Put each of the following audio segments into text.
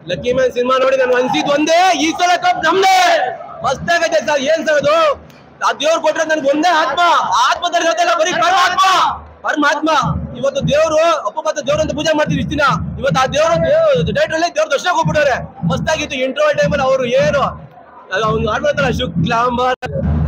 lucky man cinema ನೋಡಿ ನನ್ಗೆ ಅನ್ಸಿದ್ ಒಂದೇ ಈ ಸಲ ಕಪ್ ನಮ್ದೇ ಮಸ್ತ್ ಆಗೈತೆ ಸರ್ ಏನ್ ಸರ್ ಅದು ಆ ದೇವ್ರು ಕೊಟ್ರೆ ನನ್ಗೆ ಒಂದೇ ಆತ್ಮ ಆತ್ಮ ತರಗತಿಲ್ಲ ಬರೀ ಪರಮಾತ್ಮ ಪರಮಾತ್ಮ ಇವತ್ತು ದೇವ್ರು ಅಪ್ಪಬತ್ತ ದೇವ್ರು ಅಂತ ಪೂಜೆ ಮಾಡ್ತೀವಿ ಇಷ್ಟ ದಿನ ಇವತ್ತು ಆ ದೇವ್ರು ಡೇಟ್ ಅಲ್ಲಿ ದೇವ್ರ ದರ್ಶನ ಹೋಗ್ಬಿಟ್ಟವ್ರೆ ಮಸ್ತ್ ಆಗಿತ್ತು ಇಂಟರ್ವಲ್ ಟೈಮಲ್ಲಿ ಅವರು ಏನು ಅವ್ನು ಆಡ್ಬೋದಲ್ಲ ಶುಕ್ಲಾಂಬರ್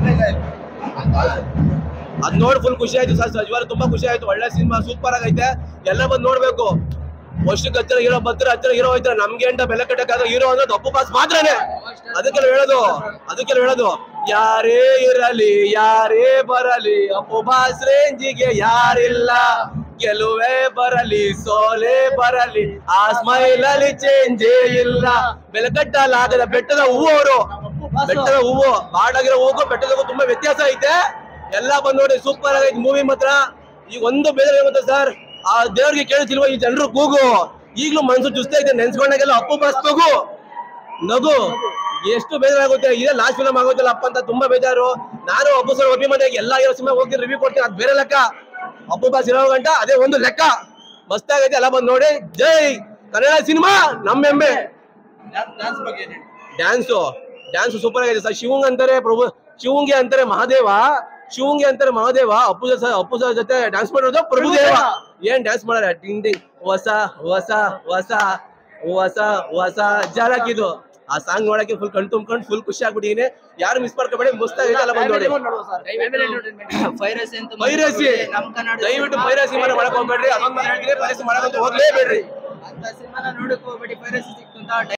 ಅದ್ ನೋಡಿ ಫುಲ್ ಖುಷಿ ಆಯ್ತು ಸರ್ ಸಜ್ವಾರ ತುಂಬಾ ಖುಷಿ ಆಯ್ತು ಒಳ್ಳೆ ಸಿನಿಮಾ ಸೂಪರ್ ಆಗೈತೆ ಎಲ್ಲ ಬಂದು ನೋಡ್ಬೇಕು ವರ್ಷಕ್ಕೆ ಹತ್ತಿರ ಹೀರೋ ಬರ್ತಾರೆ ಹತ್ತಿರ ಹೀರೋ ಹೋಯ್ತಾರೆ ನಮ್ಗೆ ಅಂತ ಬೆಲೆ ಕಟ್ಟಕ್ಕಾಗ ಹೀರೋ ಅಂದ್ರೆ ಅಪ್ಪು ಬಾಸ್ ಮಾತ್ರನೇ ಅದಕ್ಕೆಲ್ಲ ಹೇಳೋದು ಅದಕ್ಕೆಲ್ಲ ಹೇಳೋದು ಯಾರೇ ಇರಲಿ ಯಾರೇ ಬರಲಿ ಅಪ್ಪು ಬಾಸ್ ರೇಂಜಿಗೆ ಯಾರಿಲ್ಲ ಗೆಲುವೆ ಬರಲಿ ಸೋಲೆ ಬರಲಿ ಆ ಸ್ಮೈಲ್ ಅಲ್ಲಿ ಚೇಂಜೇ ಇಲ್ಲ ಬೆಲೆ ಕಟ್ಟಲಾಗದ ಬೆಟ್ಟದ ಹೂವು ಅವರು ಬೆಟ್ಟದ ಹೂವು ಬಾಡಾಗಿರೋ ಹೂವು ಬೆಟ್ಟದ ತುಂಬಾ ವ್ಯತ್ಯಾಸ ಐತೆ ಎಲ್ಲ ಬಂದ್ ನೋಡಿ ಸೂಪರ್ ಆಗೈತೆ ಮೂವಿ ಮಾತ್ರ ಈಗ ಒಂದು ಬೇರೆ ಗೊತ್ತಾ ಸರ್ ಆ ದೇವ್ರಿಗೆ ಕೇಳ್ತಿಲ್ವ ಈ ಜನರು ಕೂಗು ಈಗ್ಲೂ ಮನ್ಸು ಚುಸ್ತಾ ಐತೆ ನೆನ್ಸ್ಕೊಂಡಾಗೆಲ್ಲ ಅಪ್ಪು ಬಸ್ ನಗು ನಗು ಎಷ್ಟು ಬೇಜಾರಾಗುತ್ತೆ ಇದೇ ಲಾಸ್ಟ್ ಫಿಲಮ್ ಆಗೋದಿಲ್ಲ ಅಪ್ಪ ಅಂತ ತುಂಬಾ ಬೇಜಾರು ನಾನು ಅಪ್ಪು ಸರ್ ಅಭಿಮಾನಿ ಎಲ್ಲ ಇರೋ ಸಿನಿಮಾ ಹೋಗಿ ರಿವ್ಯೂ ಕೊಡ್ತೀನಿ ಅದು ಬೇರೆ ಲೆಕ್ಕ ಅಪ್ಪು ಬಾಸ್ ಇರೋ ಗಂಟ ಅದೇ ಒಂದು ಲೆಕ್ಕ ಮಸ್ತ್ ಆಗೈತೆ ಎಲ್ಲ ಬಂದ್ ನೋಡಿ ಜೈ ಕನ್ನಡ ಸಿನಿಮಾ ನಮ್ಮ ಹೆಮ್ಮೆ ಡ್ಯಾನ್ಸು ಡ್ಯಾನ್ಸ್ ಸೂಪರ್ ಆಗಿದೆ ಸರ್ ಶಿವಂಗ್ ಅಂತಾರೆ ಪ್ರಭು ಶಿವಂಗೆ ಅಂತಾರೆ ಮಹಾದೇವ ಶಿವಂಗೆ ಅಂತಾರೆ ಮಹಾದೇವ ಅಪ್ಪು ಸರ್ ಅಪ್ಪು ಸರ್ ಜೊತೆ ಡ್ಯಾನ್ಸ್ ಮಾಡೋದು ಪ್ರಭುದೇವ ಏನ್ ಡ್ಯಾನ್ಸ್ ಮಾಡಾರ ಟಿಂಗ್ ಟಿಂಗ್ ಹೊಸ ಹೊಸ ಹೊಸ ಹೊಸ ಹೊಸ ಜಾಲಕ್ಕಿದು ಆ ಸಾಂಗ್ ನೋಡಕ್ಕೆ ಫುಲ್ ಕಣ್ ತುಂಬ್ಕೊಂಡು ಫುಲ್ ಖುಷಿ ಆಗ್ಬಿಟ್ಟಿದೀನಿ ಯಾರು ಮಿಸ್ ಮಾಡ್ಕೋಬೇಡಿ ಮಸ್ತಾಗೈತೆ ಎಲ್ಲ ಬಂದ್ ನೋಡಿ ಪೈರಸಿ ಅಂತ ಪೈರಸಿ ನಮ್ ಕನ್ನಡ ದಯವಿಟ್ಟು ಪೈರಸಿ ಮನೆ ಮಾಡಕ್ ಹೋಗ್ಬೇಡ್ರಿ ಅದೊಂದ್ ಹೇಳ್ತೀನಿ ಪೈರಸಿ ಮಾಡಕ್ ಹೋಗ್ಲೇಬೇಡ್ರಿ ಅಂತ ಸಿನಿಮಾನ ನೋಡಕ್ ಹೋಗ್ಬೇಡಿ ಪೈರಸಿ ಸಿಕ್ತು ಅಂತ